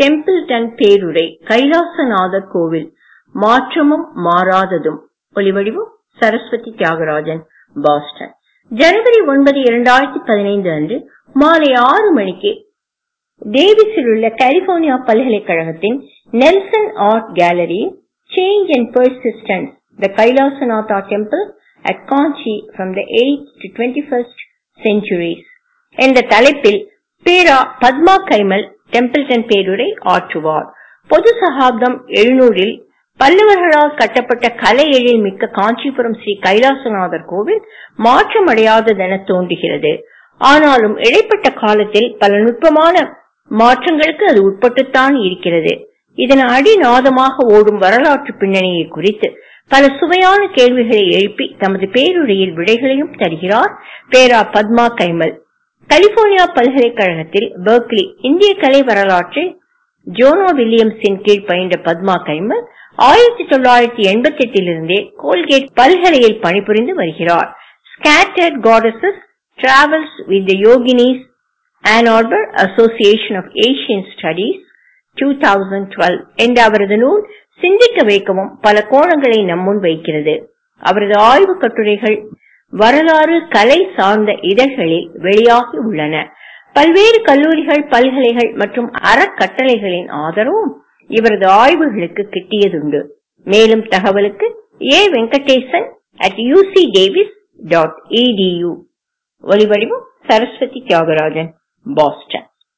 Templeton பேருரை Kailasanathar கோவில் மாற்றமும் மாறாததும் ஒலிவடிவம் சரஸ்வதி தியாகராஜன் பாஸ்டன் ஜனவரி ஒன்பது இரண்டாயிரத்தி பதினைந்து அன்று மாலை ஆறு மணிக்கு டேவிஸில் உள்ள கலிபோர்னியா பல்கலைக்கழகத்தின் நெல்சன் ஆர்ட் கேலரியில் change and persistence the Kailasanatha temple at Kanchi from the eight to twenty first centuries என்ற தலைப்பில் பேரா பத்மா கைமல் டெம்பிள்டன் பேருரை ஆற்றுவார் பொது சகாப்தம் எழுநூறில் பல்லவர்களால் கட்டப்பட்ட கலை எழில் மிக்க காஞ்சிபுரம் ஸ்ரீ கைலாசநாதர் கோவில் மாற்றமடையாததென தோன்றுகிறது ஆனாலும் இடைப்பட்ட காலத்தில் பல நுட்பமான மாற்றங்களுக்கு அது உட்பட்டுத்தான் இருக்கிறது இதன் அடிநாதமாக ஓடும் வரலாற்று பின்னணியை குறித்து பல சுவையான கேள்விகளை எழுப்பி தமது பேருரையில் விடைகளையும் தருகிறார் பேரா பத்மா கைமல் கலிபோர்னியா பல்கலைக்கழகத்தில் பெர்க்லி இந்திய கலை வரலாற்றை ஜோனோ வில்லியம்ஸின் கீழ் பயின்ற பத்மா கைமல் ஆயிரத்தி தொள்ளாயிரத்தி எண்பத்தி எட்டிலிருந்தே கோல்கேட் பல்கலையில் பணிபுரிந்து வருகிறார் scattered goddesses travels with the yoginis Ann Arbor Association of Asian Studies 2012 என்ற அவரது நூல் சிந்திக்க வைக்கவும் பல கோணங்களை நம்முன் வைக்கிறது அவரது ஆய்வு கட்டுரைகள் வரலாறு கலை சார்ந்த இதழ்களில் வெளியாகி உள்ளன பல்வேறு கல்லூரிகள் பல்கலைகள் மற்றும் அறக்கட்டளைகளின் ஆதரவும் இவரது ஆய்வுகளுக்கு கிட்டியதுண்டு மேலும் தகவலுக்கு A Venkatesan at UC Davis dot edu ஒலிவடிவம் சரஸ்வதி தியாகராஜன் பாஸ்டன்